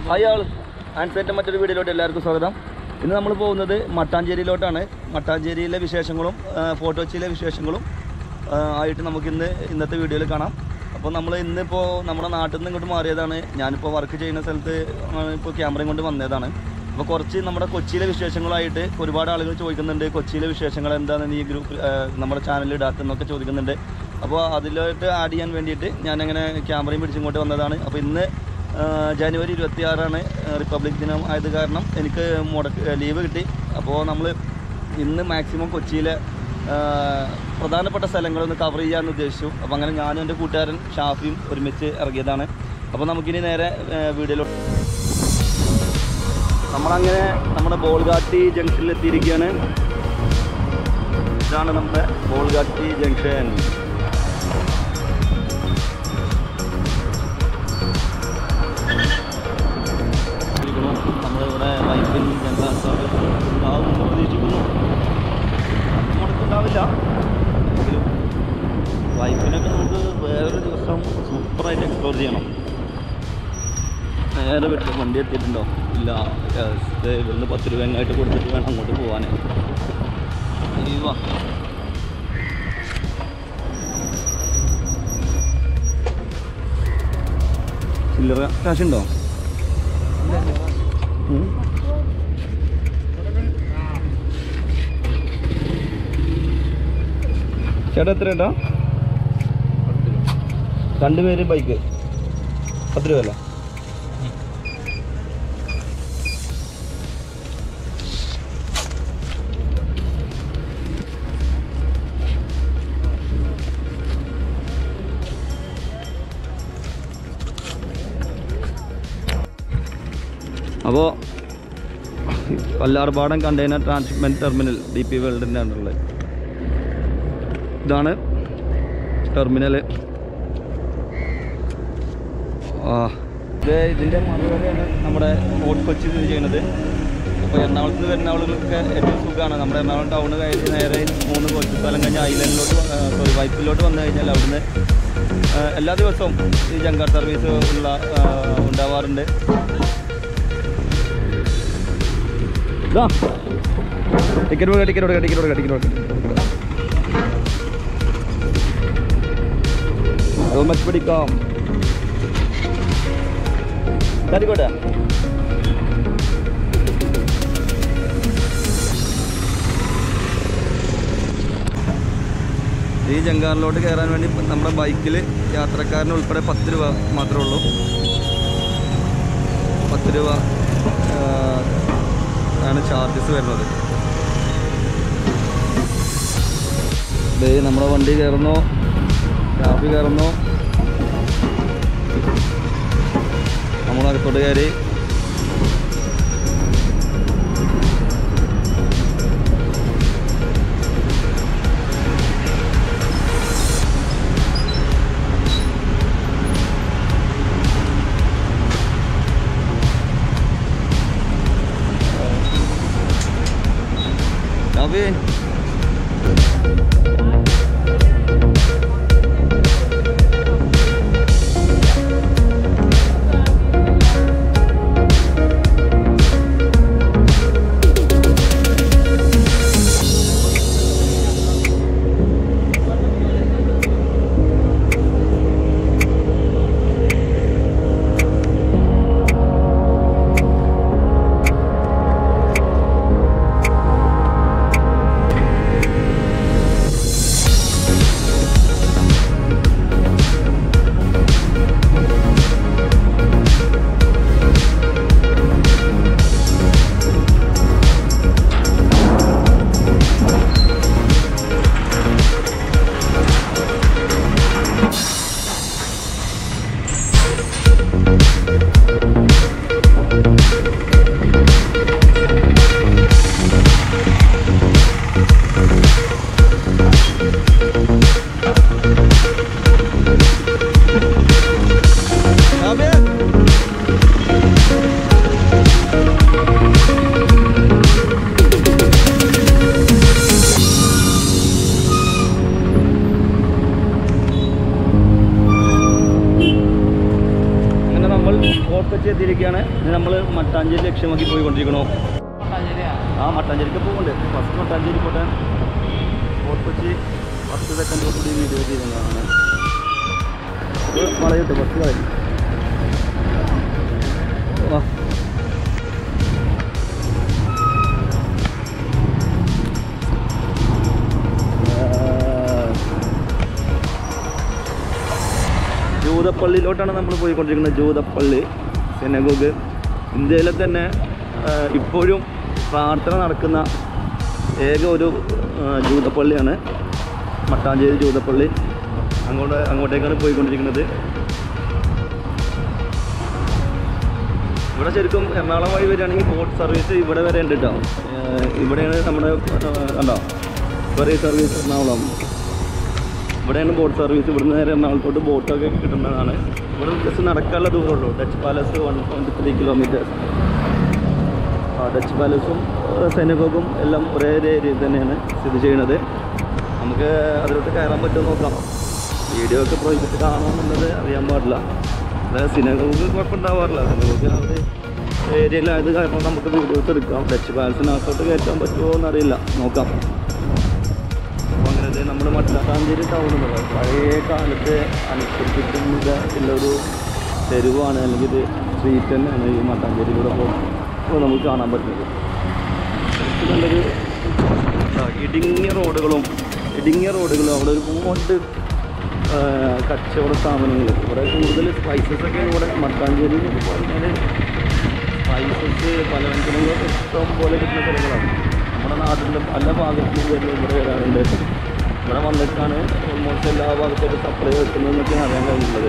Hi ആൾ ആൻസേറ്റ മറ്റൊരു വീഡിയോയിലോട്ട് എല്ലാവർക്കും സ്വാഗതം ഇന്ന് നമ്മൾ പോകുന്നത് മട്ടാഞ്ചേരിയിലോട്ടാണ് മട്ടാഞ്ചേരിയിലെ വിശേഷങ്ങളും ആ, ഫോർട്ട് കൊച്ചിയിലെ വിശേഷങ്ങളും ആ, ആയിട്ട് നമുക്കിന്ന് ഇന്നത്തെ വീഡിയോയിൽ കാണാം അപ്പോൾ നമ്മൾ ഇന്നിപ്പോൾ നമ്മുടെ നാട്ടിൽ നിന്ന് ഇങ്ങോട്ട് മാറിയതാണ് ഞാനിപ്പോൾ വർക്ക് ചെയ്യുന്ന സ്ഥലത്ത് ഇപ്പോൾ ക്യാമറയും കൊണ്ട് വന്നതാണ് അപ്പോൾ കുറച്ച് നമ്മുടെ കൊച്ചിയിലെ വിശേഷങ്ങളായിട്ട് ഒരുപാട് ആളുകൾ ചോദിക്കുന്നുണ്ട് കൊച്ചിയിലെ വിശേഷങ്ങൾ എന്താണെന്ന് ഈ ഗ്രൂപ്പ് ആ, നമ്മുടെ ചാനലിൽ ഇടാത്തെന്നൊക്കെ ചോദിക്കുന്നുണ്ട് അപ്പോൾ അതിലോട്ട് ആഡ് ചെയ്യാൻ വേണ്ടിയിട്ട് ഞാനങ്ങനെ ക്യാമറയും പിടിച്ചിങ്ങോട്ട് വന്നതാണ് അപ്പോൾ ഇന്ന് ആ, ജനുവരി ഇരുപത്തി ആറാണ് റിപ്പബ്ലിക് ദിനം ആയത് കാരണം എനിക്ക് മുടക്ക് ലീവ് കിട്ടി അപ്പോൾ നമ്മൾ ഇന്ന് മാക്സിമം കൊച്ചിയിലെ ആ, പ്രധാനപ്പെട്ട സ്ഥലങ്ങളൊന്ന് കവർ ചെയ്യാമെന്ന് ഉദ്ദേശിച്ചു അപ്പോൾ അങ്ങനെ ഞാനും എൻ്റെ കൂട്ടുകാരൻ ഷാഫിയും ഒരുമിച്ച് ഇറങ്ങിയതാണ് അപ്പോൾ നമുക്കിനി നേരെ വീഡിയോയിലോട്ട് നമ്മളങ്ങനെ നമ്മുടെ ബോൾഗാട്ടി ജംഗ്ഷനിൽ എത്തിയിരിക്കുകയാണ് ഇതാണ് നമ്മുടെ ബോൾഗാട്ടി ജംഗ്ഷൻ ഇരിക്കുന്നു. നമ്മളിവിടെ വൈപ്പിൻ ജനതാ സർവീസ് ഉണ്ടാവും എന്ന് പ്രതീക്ഷിക്കുന്നു മുടക്കുണ്ടാവില്ല എങ്കിലും വൈപ്പിനൊക്കെ നമുക്ക് വേറൊരു ദിവസം സൂപ്പറായിട്ട് എക്സ്പ്ലോർ ചെയ്യണം നേരെ വിട്ട് വണ്ടി എത്തിയിട്ടുണ്ടോ ഇല്ല Yes. ദേ ഇവിടുന്ന് പത്ത് രൂപ എങ്ങായിട്ട് കൊടുത്തിട്ട് വേണം അങ്ങോട്ട് പോകാൻ വാ ചില്ലറ കാശുണ്ടോ ഉം. ചേട്ടാ എത്ര ചേട്ടാ രണ്ടുപേര് ബൈക്ക് പത്ത് രൂപ അല്ല അപ്പോൾ Vallarpadam container transshipment terminal D P വേൾഡിൻ്റെ അണ്ടറിൽ ഇതാണ് ടെർമിനൽ ആ ഇത് ഇതിൻ്റെ മറുപടിയാണ് നമ്മുടെ ഫോർട്ട് കൊച്ചി സ്ഥിതി ചെയ്യുന്നത് അപ്പോൾ എറണാകുളത്ത് നിന്ന് വരുന്ന ആളുകൾക്ക് ഏറ്റവും സുഖമാണ് നമ്മുടെ എറണാകുളം ടൗൺ കഴിഞ്ഞ് നേരെ മൂന്ന് കൊച്ചു സ്ഥലം കഴിഞ്ഞ് ഐലൻഡിലോട്ട് സോറി വൈപ്പിലോട്ട് വന്നു കഴിഞ്ഞാൽ അവിടുന്ന് ആ, എല്ലാ ദിവസവും ഈ ജങ്കാർ സർവീസ് ഉള്ള ആ, ഉണ്ടാവാറുണ്ട് ഇതാ ടിക്കറ്റ് കൊടുക്കുക ടിക്കറ്റ് കൊടുക്കുക ടിക്കറ്റ് കൊടുക്കുക ടിക്കറ്റ് കൊടുക്കുക ഹെൽമെറ്റ് പിടിക്കാം തരിക്കോട്ടെ ഈ ജങ്കാറിലോട്ട് കയറാൻ വേണ്ടി ഇപ്പം നമ്മുടെ ബൈക്കിൽ യാത്രക്കാരന് ഉൾപ്പെടെ പത്ത് രൂപ മാത്രമേ ഉള്ളൂ പത്ത് രൂപ ആ, ആണ് ചാർജസ് വരുന്നത് ദേ നമ്മുടെ വണ്ടി കയറുന്നു ട്രാഫിക് കയറുന്നു നമ്മളകത്തോട്ട് കയറി ട്രാഫി എത്തിയിരിക്കുകയാണ് നമ്മൾ മട്ടാഞ്ചേരി ലക്ഷ്യമാക്കി പോയിക്കൊണ്ടിരിക്കണോ മട്ടാഞ്ചേരിയാ ആ മട്ടാഞ്ചേരിക്ക് പോകുന്നുണ്ട് ഫസ്റ്റ് മട്ടാഞ്ചേരി പോട്ടെ ഫോർട്ട് കൊച്ചി പത്ത് സെക്കൻഡ് കൂടി വീഡിയോ ചെയ്യുന്നതാണ് ഇത് വളയട്ടെ ഫസ്റ്റ് വളയും ആ ജൂതപ്പള്ളിയിലോട്ടാണ് നമ്മൾ പോയിക്കൊണ്ടിരിക്കുന്നത് ജൂതപ്പള്ളി സെനഗോഗ് ഇന്ത്യയിലെ തന്നെ ആ, ഇപ്പോഴും പ്രാർത്ഥന നടക്കുന്ന ഏക ഒരു ആ, ജൂതപ്പള്ളിയാണ് മട്ടാഞ്ചേരി ജൂതപ്പള്ളി അങ്ങോട്ട് അങ്ങോട്ടേക്കാണ് പോയിക്കൊണ്ടിരിക്കുന്നത് ഇവിടെ ശരിക്കും എറണാകുളം വഴി വരികയാണെങ്കിൽ ബോട്ട് സർവീസ് ഇവിടെ വരെ ഉണ്ട് കേട്ടോ ഏഹ് ഇവിടെയാണ് നമ്മുടെ ഏഹ് കണ്ടോ ഫെറി സർവീസ് എറണാകുളം ഇവിടെയാണ് ബോട്ട് സർവീസ് ഇവിടുന്ന് നേരെ എറണാകുളത്തോട്ട് ബോട്ടൊക്കെ കിട്ടുന്നതാണ് ഇവിടെ ജസ്റ്റ് നടക്കാനുള്ള ദൂരമുള്ളൂ Dutch palace one point three kilometres Dutch പാലസും സെനഗോഗും എല്ലാം ഒരേ ഏരിയയിൽ തന്നെയാണ് സ്ഥിതി ചെയ്യുന്നത് നമുക്ക് അതിലോട്ട് കയറാൻ പറ്റുമോ നോക്കാം വീഡിയോ ഒക്കെ പ്രോജക്റ്റ് കാണുമെന്നുള്ളത് അറിയാൻ പാടില്ല അതായത് സിനഗോഗ് കുഴപ്പമുണ്ടാവാറില്ല സിനഗോഗ് ആ ഒരു ഏരിയയിലായത് കാരണം നമുക്ക് വീഡിയോസ് എടുക്കാം ഡച്ച് പാലസിനകത്തോട്ട് കയറ്റാൻ പറ്റുമോ എന്നറിയില്ല നോക്കാം അപ്പോൾ അങ്ങനെ ദേ നമ്മൾ മട്ടാഞ്ചേരി ടൗൺ എന്ന് പറയുന്നത് പഴയ കാലത്ത് അനുസരിച്ചിട്ടുള്ള ഉള്ളൊരു തെരുവാണ് അല്ലെങ്കിൽ ഇത് സ്ട്രീറ്റ് തന്നെയാണ് ഈ മട്ടാഞ്ചേരിയിലൂടെ പോകുമ്പോൾ നമുക്ക് കാണാൻ പറ്റുന്നത് ശരിക്കും നല്ലൊരു ആ, ഇടുങ്ങിയ റോഡുകളും ഇടുങ്ങിയ റോഡുകളും അവിടെ ഒരുപാട് ആ, കച്ചവട സ്ഥാപനങ്ങൾ ഇവിടെ കൂടുതൽ സ്പൈസസ് ഒക്കെ ഇവിടെ മട്ടാഞ്ചേരി എന്ന് പറഞ്ഞാൽ സ്പൈസസ് പലവ്യഞ്ജനങ്ങളൊക്കെ ഇഷ്ടം പോലെ കിട്ടുന്ന സ്ഥലങ്ങളാണ് നമ്മുടെ നാട്ടിൻ്റെ പല ഭാഗത്തും വരുന്ന ഇവിടെ വരാറുണ്ട് ഇവിടെ വന്നിട്ടാണ് ഓൾമോസ്റ്റ് എല്ലാ ഭാഗത്തായിട്ട് സപ്ലൈ വെക്കുന്നതെന്നൊക്കെയാണ് അറിയാൻ കഴിയുന്നത്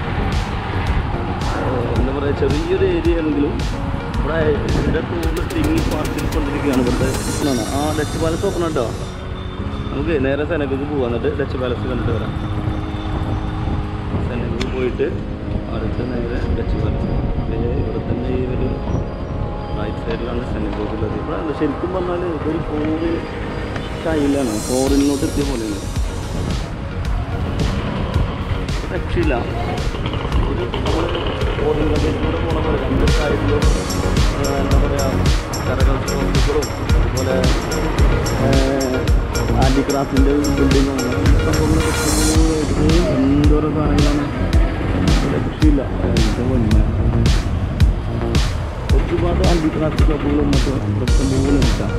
ഏഹ് എന്താ പറയുക ചെറിയൊരു ഏരിയ ആണെങ്കിലും ഇവിടെ ഇതിൻ്റെ കൂടുതൽ തിങ്ങി പാർത്തിക്കൊണ്ടിരിക്കുകയാണ് ഇവിടുത്തെ ആണ് ആ ഡച്ച് പാലസ് ഓപ്പൺ കേട്ടോ നമുക്ക് നേരെ സെനഗക്ക് പോകാം എന്നിട്ട് ഡച്ച് പാലസ് കണ്ടിട്ട് വരാം സെനഗക്ക് പോയിട്ട് അടുത്ത് നേരെ ഡച്ച് പാലസ് ദേ ഇവിടെ തന്നെ ഈ ഒരു റൈറ്റ് സൈഡിലാണ് സെനഗോഗ് ഉള്ളത് ഇവിടെ എന്താ ശരിക്കും പറഞ്ഞാൽ ഇതൊരു ഫോറിൻ സ്റ്റൈലാണ് ഫോറിനിലോട്ട് എത്തിയ പോലെയാണ് രക്ഷയില്ല ഒരു നമ്മള് ഫോറിൻ കമ്പനിയിലൂടെ പോണ പോലെ രണ്ട് സൈഡിലും എന്താ പറയുക കരകൾ സ്പോർട്ടുകളും അതുപോലെ ഹാൻഡിക്രാഫ്റ്റിൻ്റെ ബിൽഡിങ്ങും എന്തോരോ സാധനങ്ങളാണ് രക്ഷയില്ല എന്താ പൊന്നെ ഒരുപാട് ഹാൻഡിക്രാഫ്റ്റ് ഷോപ്പുകളും മറ്റും ഇഷ്ടം പോലെ കിട്ടാം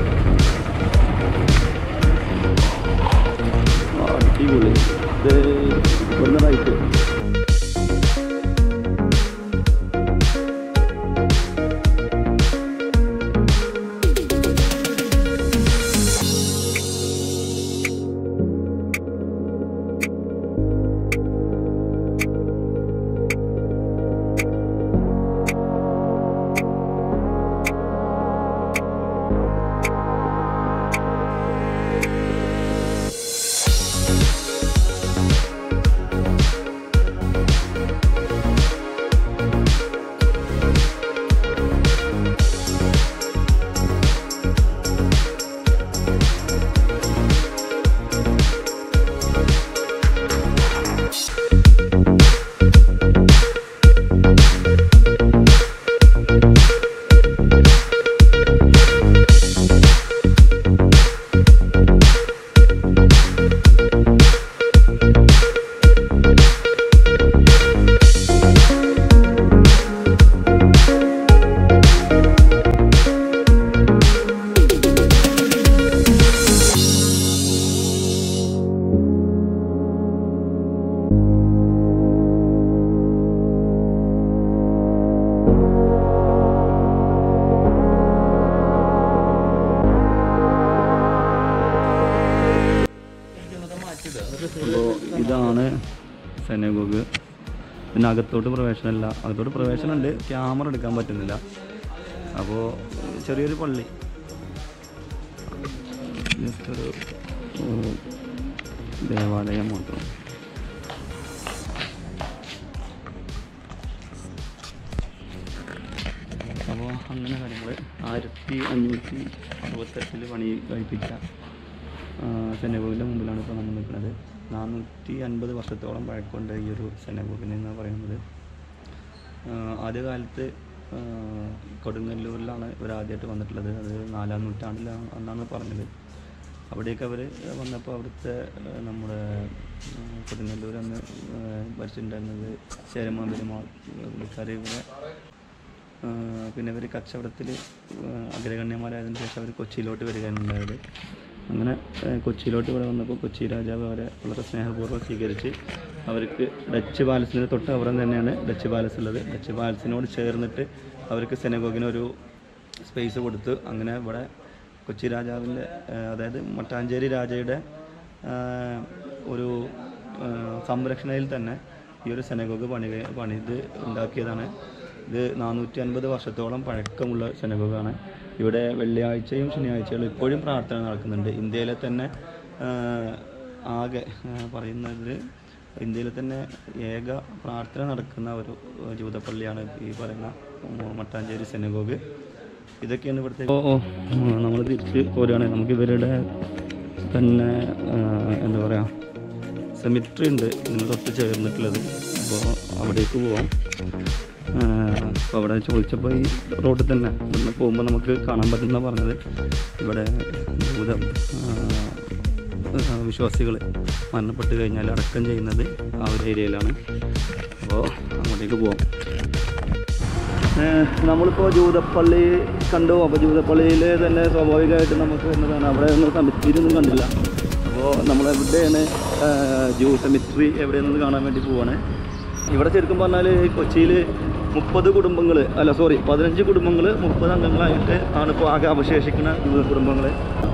അടിപൊളി ഇത് ഇവിടുന്ന് റൈറ്റ് അപ്പോൾ ഇതാണ് സെനഗോഗ് പിന്നെ അകത്തോട്ട് പ്രവേശനമില്ല അകത്തോട്ട് പ്രവേശനമുണ്ട് ക്യാമറ എടുക്കാൻ പറ്റുന്നില്ല അപ്പോൾ ചെറിയൊരു പള്ളി ജസ്റ്റ് ഒരു ഉം, ദേവാലയം മാത്രം അപ്പോൾ അങ്ങനെ കാര്യങ്ങൾ ആയിരത്തി അഞ്ഞൂറ്റി അറുപത്തെട്ടിൽ പണി കഴിപ്പിച്ച സെനഗോഗിൻ്റെ മുമ്പിലാണ് ഇപ്പോൾ നമ്മൾ നിൽക്കുന്നത് നാനൂറ്റി അൻപത് വർഷത്തോളം പഴക്കമുണ്ട് ഈ ഒരു സെനഗോഗിന് എന്ന് പറയുന്നത് ആദ്യകാലത്ത് ആ, കൊടുങ്ങല്ലൂരിലാണ് ഇവർ ആദ്യമായിട്ട് വന്നിട്ടുള്ളത് അത് നാലാം നൂറ്റാണ്ടിലാണ് എന്നാണ് പറഞ്ഞത് അവിടേക്ക് അവർ വന്നപ്പോൾ അവിടുത്തെ ആ, നമ്മുടെ ആ, കൊടുങ്ങല്ലൂർ അന്ന് ആ, ഭരിച്ചിട്ടുണ്ടായിരുന്നത് ചേരമാൻ പെരുമാൾ പുള്ളിക്കാർ ഇവരെ ആ, പിന്നെ ഇവർ കച്ചവടത്തിൽ അഗ്രഗണ്യന്മാരായതിനു ശേഷം അവർ കൊച്ചിയിലോട്ട് വരികയാണ് ഉണ്ടായത് അങ്ങനെ ആ, കൊച്ചിയിലോട്ട് ഇവിടെ വന്നപ്പോൾ കൊച്ചി രാജാവ് അവരെ വളരെ സ്നേഹപൂർവ്വം സ്വീകരിച്ച് അവർക്ക് ഡച്ച് പാലസിന് തൊട്ട് അപ്പുറം തന്നെയാണ് ഡച്ച് പാലസ് ഉള്ളത് ഡച്ച് പാലസിനോട് ചേർന്നിട്ട് അവർക്ക് സെനഗോഗിന് ഒരു സ്പേസ് കൊടുത്ത് അങ്ങനെ ഇവിടെ കൊച്ചി രാജാവിൻ്റെ ആ, അതായത് മട്ടാഞ്ചേരി രാജയുടെ ആ, ഒരു ആ, സംരക്ഷണയിൽ തന്നെ ഈ ഒരു സെനഗോഗ് പണി പണിത് ഉണ്ടാക്കിയതാണ് ഇത് നാനൂറ്റി അൻപത് വർഷത്തോളം പഴക്കമുള്ള സെനഗോഗാണ് ഇവിടെ വെള്ളിയാഴ്ചയും ശനിയാഴ്ചകളും ഇപ്പോഴും പ്രാർത്ഥന നടക്കുന്നുണ്ട് ഇന്ത്യയിലെ തന്നെ ആ, ആകെ ആ, പറയുന്നത് ഇന്ത്യയിലെ തന്നെ ഏക പ്രാർത്ഥന നടക്കുന്ന ഒരു ജൂതപ്പള്ളിയാണ് ഈ പറയുന്ന മട്ടാഞ്ചേരി സെനഗോഗ് ഇതൊക്കെയാണ് ഇവിടുത്തെ ഓ ഓ നമ്മൾ തിരിച്ച് പോരുകയാണെങ്കിൽ നമുക്ക് ഇവരുടെ തന്നെ ആ, എന്താ പറയുക സെമിട്രി ഉണ്ട് ഇതിന് തൊട്ട് ചേർന്നിട്ടുള്ളത് അപ്പോൾ അവിടേക്ക് പോവാം അപ്പോൾ അവിടെ ചോദിച്ചപ്പോൾ ഈ റോഡിൽ തന്നെ ഇവിടുന്ന് പോകുമ്പോൾ നമുക്ക് കാണാൻ പറ്റുന്ന പറഞ്ഞത് ഇവിടെ ഭൂത വിശ്വാസികൾ മരണപ്പെട്ട് കഴിഞ്ഞാൽ അടക്കം ചെയ്യുന്നത് ആ ഒരു ഏരിയയിലാണ് അപ്പോൾ അങ്ങോട്ടേക്ക് പോവാം ഏഹ് നമ്മളിപ്പോൾ ജൂതപ്പള്ളി കണ്ടു അപ്പോൾ ജൂതപ്പള്ളിയിൽ തന്നെ സ്വാഭാവികമായിട്ട് നമുക്ക് എന്നതാണ് അവിടെ ഒന്നും സെമിട്രി ഒന്നും കണ്ടില്ല അപ്പോൾ നമ്മൾ എവിടെയാണ് ജൂ സെമിട്രി എവിടെയാണെന്ന് കാണാൻ വേണ്ടി പോവാണ് ഇവിടെ ശരിക്കും പറഞ്ഞാൽ കൊച്ചിയിൽ മുപ്പത് കുടുംബങ്ങൾ അല്ല സോറി പതിനഞ്ച് കുടുംബങ്ങൾ മുപ്പത് അംഗങ്ങളായിട്ട് ആണ് ഇപ്പോൾ ആകെ അവശേഷിക്കുന്ന ജൂത കുടുംബങ്ങൾ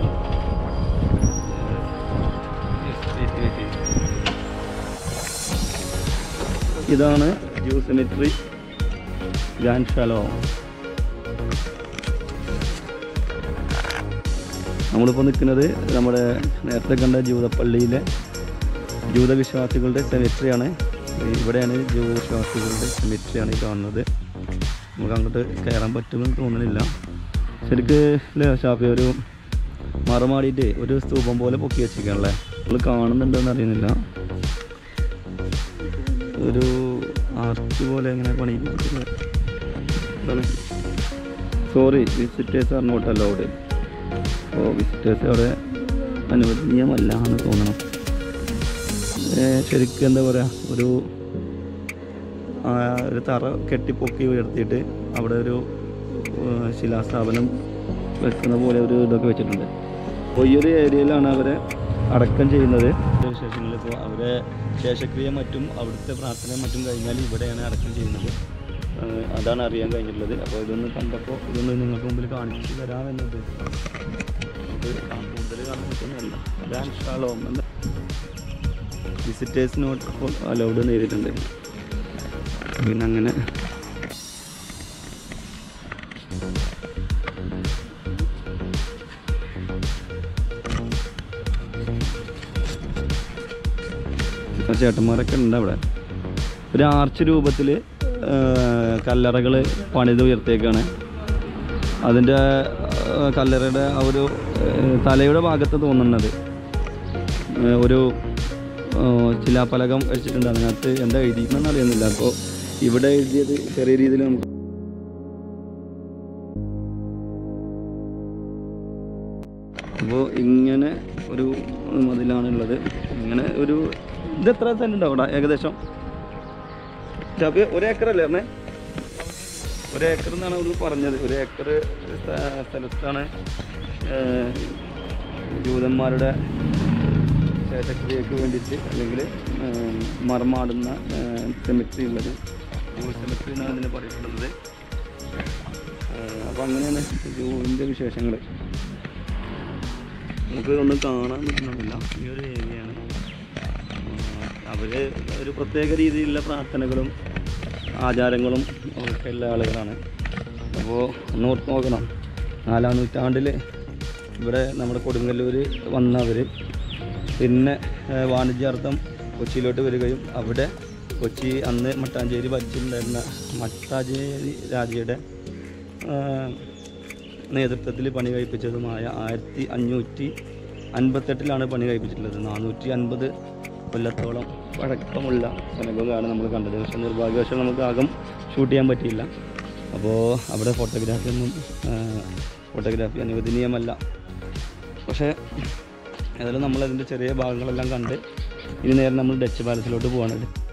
ഇതാണ് ജൂ സെമിട്രി ഗ്രാൻഡ് ഷാലോ നമ്മളിപ്പോൾ നിൽക്കുന്നത് നമ്മുടെ നേരത്തെ കണ്ട ജൂതപ്പള്ളിയിലെ ജൂതവിശ്വാസികളുടെ സെമിട്രിയാണ് ഇവിടെയാണ് ജൂതവിശ്വാസികളുടെ സെമിട്രിയാണ് ഈ കാണുന്നത് നമുക്ക് അങ്ങോട്ട് കയറാൻ പറ്റുമെന്ന് തോന്നുന്നില്ല ശരിക്ക് അല്ലേ ഷാഫി ഒരു മറമാടിയിട്ട് ഒരു സ്തൂപം പോലെ പൊക്കി വെച്ചിരിക്കണല്ലേ നമ്മൾ കാണുന്നുണ്ടെന്ന് അറിയുന്നില്ല ഒരു ആർച്ച് പോലെ ഇങ്ങനെ പണിയിപ്പിച്ചിട്ടുണ്ട് എന്താണ് sorry visitors are not allowed അപ്പോൾ വിസിറ്റേഴ്സ് അവിടെ അനുവദനീയമല്ല എന്ന് തോന്നണം ഏ, ശരിക്കും എന്താ പറയുക ഒരു ആ, ഒരു തറ കെട്ടിപ്പൊക്കി ഉയർത്തിയിട്ട് അവിടെ ഒരു ഏ, ശിലാസ്ഥാപനം വെക്കുന്ന പോലെ ഒരു ഇതൊക്കെ വെച്ചിട്ടുണ്ട് അപ്പോൾ ഈ ഒരു ഏരിയയിലാണ് അവരെ അടക്കം ചെയ്യുന്നത് വിശേഷങ്ങളിൽ ഇപ്പോൾ അവരെ ശേഷക്രിയ മറ്റും അവിടുത്തെ പ്രാർത്ഥനയും മറ്റും കഴിഞ്ഞാൽ ഇവിടെയാണ് അടക്കം ചെയ്യുന്നത് ഏഹ് അതാണ് അറിയാൻ കഴിഞ്ഞിട്ടുള്ളത് അപ്പോൾ ഇതൊന്ന് കണ്ടപ്പോൾ ഇതൊന്ന് നിങ്ങൾക്ക് മുമ്പിൽ കാണിച്ചു തരാമെന്ന് ഉദ്ദേശിച്ചു നമുക്ക് കാ- കൂടുതൽ കാണാൻ പറ്റുന്നതല്ല ഗ്രാൻഡ് ഷാലോം എന്താ വിസിറ്റേഴ്സ് നോട്ട് ഇപ്പോൾ അലൗഡ് ചെയ്തിട്ടുണ്ട് പിന്നെ അങ്ങനെ ആ ചേട്ടന്മാരൊക്കെ ഉണ്ട് അവിടെ ഒരു ആർച്ച് രൂപത്തിൽ കല്ലറകൾ പണിത് ഉയർത്തിയേക്കാണ് അതിൻ്റെ ആ, കല്ലറയുടെ ആ ഒരു ഏ, തലയുടെ ഭാഗത്ത് തോന്നുന്നത് ഏ, ഒരു ആ, ശിലാഫലകം വെച്ചിട്ടുണ്ട് അതിനകത്ത് എന്താ എഴുതിയിരിക്കണമെന്ന് അറിയുന്നില്ല അപ്പോൾ ഇവിടെ എഴുതിയത് ചെറിയ രീതിയിൽ നമുക്ക് അപ്പോൾ ഇങ്ങനെ ഒരു മതിലാണുള്ളത് ഇങ്ങനെ ഒരു ഇത് എത്ര സെൻറ്റ് ഉണ്ടാവും അവിടെ ഏകദേശം ഷാഫി ഒരു ഏക്കർ അല്ലേ പറഞ്ഞേ ഒരു ഏക്കർ എന്നാണ് അവർ പറഞ്ഞത് ഒരു ഏക്കർ സ്ഥ- സ്ഥലത്താണ് ഏഹ്, ജൂതന്മാരുടെ ശേഷക്രിയക്ക് വേണ്ടിയിട്ട് അല്ലെങ്കിൽ മറമാടുന്ന സെമിട്രി ഉള്ളത് സെമിട്രി എന്നാണ് അതിന് പറയപ്പെടുന്നത് അപ്പോൾ അങ്ങനെയാണ് ജൂവിൻ്റെ വിശേഷങ്ങൾ നമുക്ക് ഒന്നും കാണാൻ പറ്റുന്നില്ല ഈ ഒരു ഏരിയയാണ് അവർ ഒരു പ്രത്യേക രീതിയിലുള്ള പ്രാർത്ഥനകളും ആചാരങ്ങളും ഒക്കെ ഉള്ള ആളുകളാണ് അപ്പോൾ ഒന്ന് ഓർത്ത് നോക്കണം നാലാം നൂറ്റാണ്ടിൽ ഇവിടെ നമ്മുടെ കൊടുങ്ങല്ലൂർ വന്നവർ പിന്നെ ഏഹ്, വാണിജ്യാർത്ഥം കൊച്ചിയിലോട്ട് വരികയും അവിടെ കൊച്ചി അന്ന് മട്ടാഞ്ചേരി ഭരിച്ചിട്ടുണ്ടായിരുന്ന മട്ടാഞ്ചേരി രാജയുടെ ഏഹ്, നേതൃത്വത്തിൽ പണി കഴിപ്പിച്ചതുമായ ആയിരത്തി അഞ്ഞൂറ്റി അൻപത്തെട്ടിലാണ് പണി കഴിപ്പിച്ചിട്ടുള്ളത് നാനൂറ്റി അൻപത് കൊല്ലത്തോളം പഴക്കമുള്ള സെനഗോഗാണ് നമ്മൾ കണ്ടത് പക്ഷേ നിർഭാഗ്യവശാൽ നമുക്ക് ആകം ഷൂട്ട് ചെയ്യാൻ പറ്റിയില്ല അപ്പോൾ അവിടെ ഫോട്ടോഗ്രാഫി ഒന്നും ഫോട്ടോഗ്രാഫി അനുവദനീയമല്ല പക്ഷേ ഏതായാലും നമ്മളതിൻ്റെ ചെറിയ ഭാഗങ്ങളെല്ലാം കണ്ട് ഇനി നേരെ നമ്മൾ ഡച്ച് പാലസിലോട്ട് പോകാനുണ്ട്